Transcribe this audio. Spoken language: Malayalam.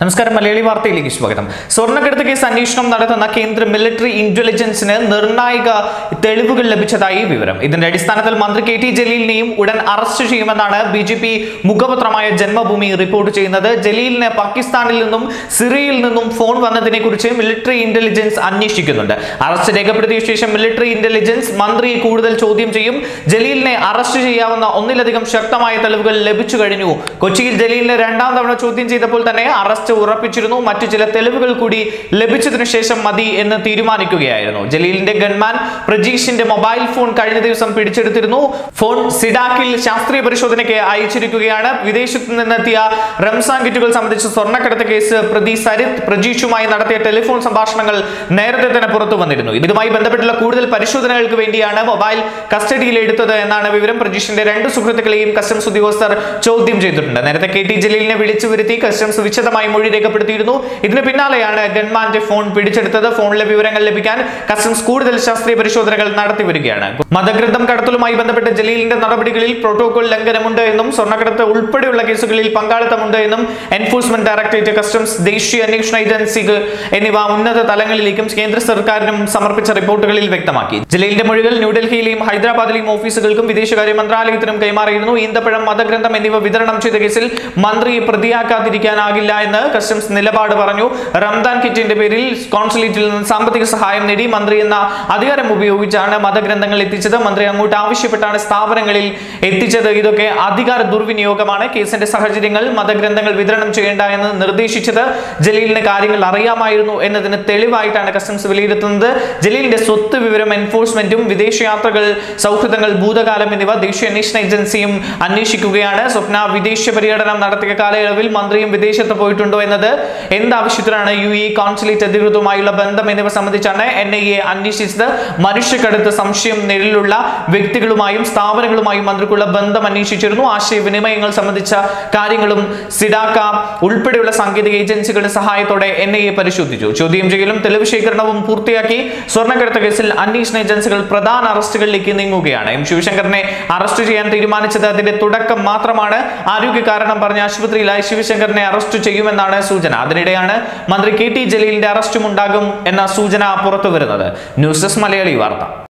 നമസ്കാരം മലയാളി വാർത്തയിലേക്ക് സ്വാഗതം സ്വർണ്ണക്കടത്ത് കേസ് അന്വേഷണം നടത്തുന്ന കേന്ദ്ര മിലിറ്ററി ഇന്റലിജൻസിന് നിർണായക തെളിവുകൾ ലഭിച്ചതായി വിവരം ഇതിന്റെ അടിസ്ഥാനത്തിൽ മന്ത്രി കെ ടി ജലീലിനെയും ഉടൻ അറസ്റ്റ് ചെയ്യുമെന്നാണ് ബി ജെ പി മുഖപത്രമായ ജന്മഭൂമി റിപ്പോർട്ട് ചെയ്യുന്നത് ജലീലിന് പാകിസ്ഥാനിൽ നിന്നും സിറിയയിൽ നിന്നും ഫോൺ വന്നതിനെ കുറിച്ച് മിലിറ്ററി ഇന്റലിജൻസ് അന്വേഷിക്കുന്നുണ്ട് അറസ്റ്റ് രേഖപ്പെടുത്തിയ ശേഷം മിലിറ്ററി ഇന്റലിജൻസ് മന്ത്രിയെ കൂടുതൽ ചോദ്യം ചെയ്യും ജലീലിനെ അറസ്റ്റ് ചെയ്യാവുന്ന ഒന്നിലധികം ശക്തമായ തെളിവുകൾ ലഭിച്ചു കഴിഞ്ഞു കൊച്ചിയിൽ ജലീലിനെ രണ്ടാം തവണ ചോദ്യം ചെയ്തപ്പോൾ തന്നെ അറസ്റ്റ് ഉറപ്പിച്ചിരുന്നു മറ്റു ചില തെളിവുകൾ കൂടി ലഭിച്ചതിനു ശേഷം മതി എന്ന് തീരുമാനിക്കുകയായിരുന്നു ജലീലിന്റെ ഗൺമാൻ പ്രജീഷിന്റെ മൊബൈൽ ഫോൺ കഴിഞ്ഞ ദിവസം പിടിച്ചെടുത്തിരുന്നു ഫോൺ സിഡാക്കിൽ ശാസ്ത്രീയ പരിശോധനയ്ക്ക് അയച്ചിരിക്കുകയാണ് വിദേശത്ത് നിന്നെത്തിയ റംസാൻ കിറ്റുകൾ സംബന്ധിച്ച് സ്വർണ്ണക്കടത്ത് കേസ് പ്രതി സരിത് പ്രജീഷുമായി നടത്തിയ ടെലിഫോൺ സംഭാഷണങ്ങൾ നേരത്തെ തന്നെ പുറത്തു വന്നിരുന്നു ഇതുമായി ബന്ധപ്പെട്ടുള്ള കൂടുതൽ പരിശോധനകൾക്ക് വേണ്ടിയാണ് മൊബൈൽ കസ്റ്റഡിയിൽ എടുത്തത് എന്നാണ് വിവരം പ്രജീഷിന്റെ രണ്ട് സുഹൃത്തുക്കളെയും കസ്റ്റംസ് ഉദ്യോഗസ്ഥർ ചോദ്യം ചെയ്തിട്ടുണ്ട് നേരത്തെ കെ ടി ജലീലിനെ വിളിച്ചു വരുത്തി കസ്റ്റംസ് വിശദമായി മൊഴി രേഖപ്പെടുത്തിയിരുന്നു ഇതിന് പിന്നാലെയാണ് ഗൺമാന്റെ ഫോൺ പിടിച്ചെടുത്തത് ഫോണിലെ വിവരങ്ങൾ ലഭിക്കാൻ കസ്റ്റംസ് കൂടുതൽ ശാസ്ത്രീയ പരിശോധനകൾ നടത്തി വരികയാണ് മതഗ്രന്ഥം കടത്തലുമായി ബന്ധപ്പെട്ട ജലീലിന്റെ നടപടികളിൽ പ്രോട്ടോകോൾ ലംഘനമുണ്ട് എന്നും സ്വർണ്ണക്കടത്ത് ഉൾപ്പെടെയുള്ള കേസുകളിൽ പങ്കാളിത്തമുണ്ട് എന്നും എൻഫോഴ്സ്മെന്റ് ഡയറക്ടറേറ്റ് കസ്റ്റംസ് ദേശീയ അന്വേഷണ ഏജൻസി എന്നിവ ഉന്നത തലങ്ങളിലേക്കും കേന്ദ്ര സർക്കാരിനും സമർപ്പിച്ച റിപ്പോർട്ടുകളിൽ വ്യക്തമാക്കി ജലീലിന്റെ മൊഴികൾ ന്യൂഡൽഹിയിലെയും ഹൈദരാബാദിലെയും ഓഫീസുകൾക്കും വിദേശകാര്യ മന്ത്രാലയത്തിനും കൈമാറിയിരുന്നു ഈന്തപ്പഴം മതഗ്രന്ഥം എന്നിവ വിതരണം ചെയ്ത കേസിൽ മന്ത്രിയെ പ്രതിയാക്കാതിരിക്കാനാകില്ല എന്ന് കസ്റ്റംസ് നിലപാട് പറഞ്ഞു റംദാൻ കിറ്റിന്റെ പേരിൽ കോൺസുലേറ്റിൽ നിന്ന് സാമ്പത്തിക സഹായം നേടി മന്ത്രി എന്ന അധികാരം ഉപയോഗിച്ചാണ് മതഗ്രന്ഥങ്ങൾ എത്തിച്ചത് മന്ത്രി അങ്ങോട്ട് ആവശ്യപ്പെട്ടാണ് സ്ഥാപനങ്ങളിൽ എത്തിച്ചത് ഇതൊക്കെ അധികാര ദുർവിനിയോഗമാണ് കേസിന്റെ സാഹചര്യങ്ങൾ മതഗ്രന്ഥങ്ങൾ വിതരണം ചെയ്യേണ്ട എന്ന് നിർദ്ദേശിച്ചത് ജലീലിന് കാര്യങ്ങൾ അറിയാമായിരുന്നു എന്നതിന് തെളിവായിട്ടാണ് കസ്റ്റംസ് വിലയിരുത്തുന്നത് ജലീലിന്റെ സ്വത്ത് വിവരം എൻഫോഴ്സ്മെന്റും വിദേശയാത്രകൾ സൗഹൃദങ്ങൾ ഭൂതകാലം എന്നിവ ദേശീയ അന്വേഷണ ഏജൻസിയും അന്വേഷിക്കുകയാണ് സ്വപ്ന വിദേശ പര്യടനം നടത്തിയ കാലയളവിൽ മന്ത്രിയും വിദേശത്ത് പോയിട്ടുണ്ടോ എന്നത് എന്താവശ്യത്തിനാണ് യു എ കോൺസുലേറ്റ് അധികൃതരുമായുള്ള ബന്ധം എന്നിവ സംബന്ധിച്ചാണ് എൻ ഐ എ അന്വേഷിച്ചത് മനുഷ്യക്കടുത്ത് സംശയം നിഴലുള്ള വ്യക്തികളുമായും സ്ഥാപനങ്ങളുമായും മന്ത്രിക്കുള്ള ബന്ധം അന്വേഷിച്ചിരുന്നു ആശയവിനിമയങ്ങൾ സംബന്ധിച്ച കാര്യങ്ങളും സിഡാക്ക ഉൾപ്പെടെയുള്ള സാങ്കേതിക ഏജൻസികളുടെ സഹായത്തോടെ എൻ ഐ എ പരിശോധിച്ചു ചോദ്യം ചെയ്യലും തെളിവ് ശേഖരണവും പൂർത്തിയാക്കി സ്വർണ്ണക്കടത്ത് കേസിൽ അന്വേഷണ ഏജൻസികൾ പ്രധാന അറസ്റ്റുകളിലേക്ക് നീങ്ങുകയാണ് എം ശിവശങ്കറിനെ അറസ്റ്റ് ചെയ്യാൻ തീരുമാനിച്ചത് അതിന്റെ തുടക്കം മാത്രമാണ് ആരോഗ്യ കാരണം പറഞ്ഞ ആശുപത്രിയിലായി ശിവശങ്കറിനെ അറസ്റ്റ് ചെയ്യുമെന്നാണ് സൂചന അതിനിടെയാണ് മന്ത്രി കെ ടി ജലീലിന്റെ അറസ്റ്റും ഉണ്ടാകും എന്ന സൂചന പുറത്തു വരുന്നത് ന്യൂസ് ഡെസ്ക് മലയാളി വാർത്ത